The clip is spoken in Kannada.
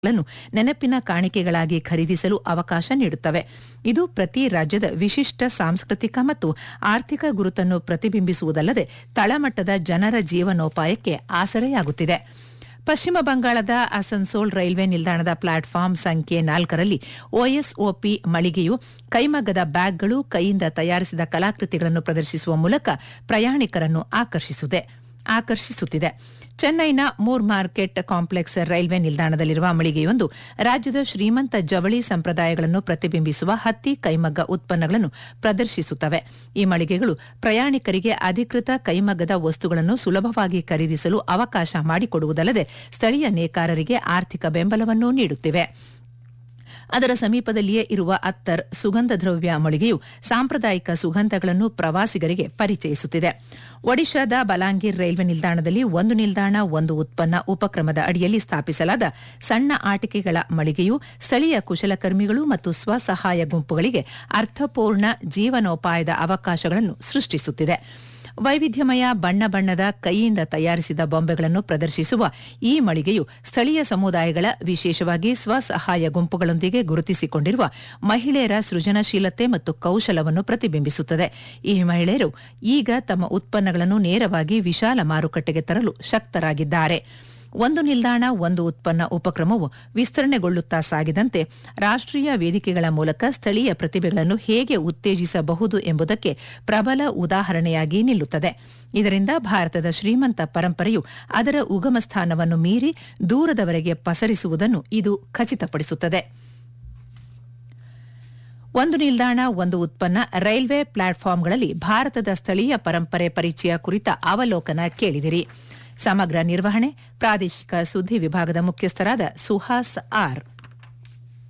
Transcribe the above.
ಗಳನ್ನು ನೆನಪಿನ ಕಾಣಿಕೆಗಳಾಗಿ ಖರೀದಿಸಲು ಅವಕಾಶ ನೀಡುತ್ತವೆ ಇದು ಪ್ರತಿ ರಾಜ್ಯದ ವಿಶಿಷ್ಟ ಸಾಂಸ್ಕೃತಿಕ ಮತ್ತು ಆರ್ಥಿಕ ಗುರುತನ್ನು ಪ್ರತಿಬಿಂಬಿಸುವುದಲ್ಲದೆ ತಳಮಟ್ಟದ ಜನರ ಜೀವನೋಪಾಯಕ್ಕೆ ಆಸರೆಯಾಗುತ್ತಿದೆ ಪಶ್ಚಿಮ ಬಂಗಾಳದ ಅಸನ್ಸೋಲ್ ರೈಲ್ವೆ ನಿಲ್ದಾಣದ ಪ್ಲಾಟ್ಫಾರ್ಮ್ ಸಂಖ್ಯೆ ನಾಲ್ಕರಲ್ಲಿ ಒಎಸ್ಒಪಿ ಮಳಿಗೆಯು ಕೈಮಗ್ಗದ ಬ್ಯಾಗ್ಗಳು ಕೈಯಿಂದ ತಯಾರಿಸಿದ ಕಲಾಕೃತಿಗಳನ್ನು ಪ್ರದರ್ಶಿಸುವ ಮೂಲಕ ಪ್ರಯಾಣಿಕರನ್ನು ಆಕರ್ಷಿಸಿದೆ ಆಕರ್ಷಿಸುತ್ತಿದೆ ಚೆನ್ನೈನ ಮೂರ್ ಮಾರ್ಕೆಟ್ ಕಾಂಪ್ಲೆಕ್ಸ್ ರೈಲ್ವೆ ನಿಲ್ದಾಣದಲ್ಲಿರುವ ಮಳಿಗೆಯೊಂದು ರಾಜ್ಯದ ಶ್ರೀಮಂತ ಜವಳಿ ಸಂಪ್ರದಾಯಗಳನ್ನು ಪ್ರತಿಬಿಂಬಿಸುವ ಹತ್ತಿ ಕೈಮಗ್ಗ ಉತ್ಪನ್ನಗಳನ್ನು ಪ್ರದರ್ಶಿಸುತ್ತವೆ ಈ ಮಳಿಗೆಗಳು ಪ್ರಯಾಣಿಕರಿಗೆ ಅಧಿಕೃತ ಕೈಮಗ್ಗದ ವಸ್ತುಗಳನ್ನು ಸುಲಭವಾಗಿ ಖರೀದಿಸಲು ಅವಕಾಶ ಮಾಡಿಕೊಡುವುದಲ್ಲದೆ ಸ್ಥಳೀಯ ನೇಕಾರರಿಗೆ ಆರ್ಥಿಕ ಬೆಂಬಲವನ್ನು ನೀಡುತ್ತಿವೆ ಅದರ ಸಮೀಪದಲ್ಲಿಯೇ ಇರುವ ಅತ್ತರ್ ಸುಗಂಧ ದ್ರವ್ಯ ಮಳಿಗೆಯು ಸಾಂಪ್ರದಾಯಿಕ ಸುಗಂಧಗಳನ್ನು ಪ್ರವಾಸಿಗರಿಗೆ ಪರಿಚಯಿಸುತ್ತಿದೆ ಒಡಿಶಾದ ಬಲಾಂಗೀರ್ ರೈಲ್ವೆ ನಿಲ್ದಾಣದಲ್ಲಿ ಒಂದು ನಿಲ್ದಾಣ ಒಂದು ಉತ್ಪನ್ನ ಉಪಕ್ರಮದ ಅಡಿಯಲ್ಲಿ ಸ್ಥಾಪಿಸಲಾದ ಸಣ್ಣ ಆಟಿಕೆಗಳ ಮಳಿಗೆಯು ಸ್ಥಳೀಯ ಕುಶಲಕರ್ಮಿಗಳು ಮತ್ತು ಸ್ವಸಹಾಯ ಗುಂಪುಗಳಿಗೆ ಅರ್ಥಪೂರ್ಣ ಜೀವನೋಪಾಯದ ಅವಕಾಶಗಳನ್ನು ಸೃಷ್ಟಿಸುತ್ತಿದೆ ವೈವಿಧ್ಯಮಯ ಬಣ್ಣ ಬಣ್ಣದ ಕೈಯಿಂದ ತಯಾರಿಸಿದ ಬೊಂಬೆಗಳನ್ನು ಪ್ರದರ್ಶಿಸುವ ಈ ಮಳಿಗೆಯು ಸ್ಥಳೀಯ ಸಮುದಾಯಗಳ ವಿಶೇಷವಾಗಿ ಸ್ವಸಹಾಯ ಗುಂಪುಗಳೊಂದಿಗೆ ಗುರುತಿಸಿಕೊಂಡಿರುವ ಮಹಿಳೆಯರ ಸೃಜನಶೀಲತೆ ಮತ್ತು ಕೌಶಲವನ್ನು ಪ್ರತಿಬಿಂಬಿಸುತ್ತದೆ ಈ ಮಹಿಳೆಯರು ಈಗ ತಮ್ಮ ಉತ್ಪನ್ನಗಳನ್ನು ನೇರವಾಗಿ ವಿಶಾಲ ಮಾರುಕಟ್ಟೆಗೆ ತರಲು ಶಕ್ತರಾಗಿದ್ದಾರೆ ಒಂದು ನಿಲ್ದಾಣ ಒಂದು ಉತ್ಪನ್ನ ಉಪಕ್ರಮವು ವಿಸ್ತರಣೆಗೊಳ್ಳುತ್ತಾ ಸಾಗಿದಂತೆ ರಾಷ್ಟ್ರೀಯ ವೇದಿಕೆಗಳ ಮೂಲಕ ಸ್ಥಳೀಯ ಪ್ರತಿಭೆಗಳನ್ನು ಹೇಗೆ ಉತ್ತೇಜಿಸಬಹುದು ಎಂಬುದಕ್ಕೆ ಪ್ರಬಲ ಉದಾಹರಣೆಯಾಗಿ ನಿಲ್ಲುತ್ತದೆ ಇದರಿಂದ ಭಾರತದ ಶ್ರೀಮಂತ ಪರಂಪರೆಯು ಅದರ ಉಗಮ ಸ್ಥಾನವನ್ನು ಮೀರಿ ದೂರದವರೆಗೆ ಪಸರಿಸುವುದನ್ನು ಇದು ಖಚಿತಪಡಿಸುತ್ತದೆ ಒಂದು ನಿಲ್ದಾಣ ಒಂದು ಉತ್ಪನ್ನ ರೈಲ್ವೆ ಪ್ಲಾಟ್ಫಾರ್ಮ್ಗಳಲ್ಲಿ ಭಾರತದ ಸ್ಥಳೀಯ ಪರಂಪರೆ ಪರಿಚಯ ಕುರಿತ ಅವಲೋಕನ ಕೇಳಿದಿರಿ ಸಮಗ್ರ ನಿರ್ವಹಣೆ ಪ್ರಾದೇಶಿಕ ಸುದ್ದಿ ವಿಭಾಗದ ಮುಖ್ಯಸ್ಥರಾದ ಸುಹಾಸ್ ಆರ್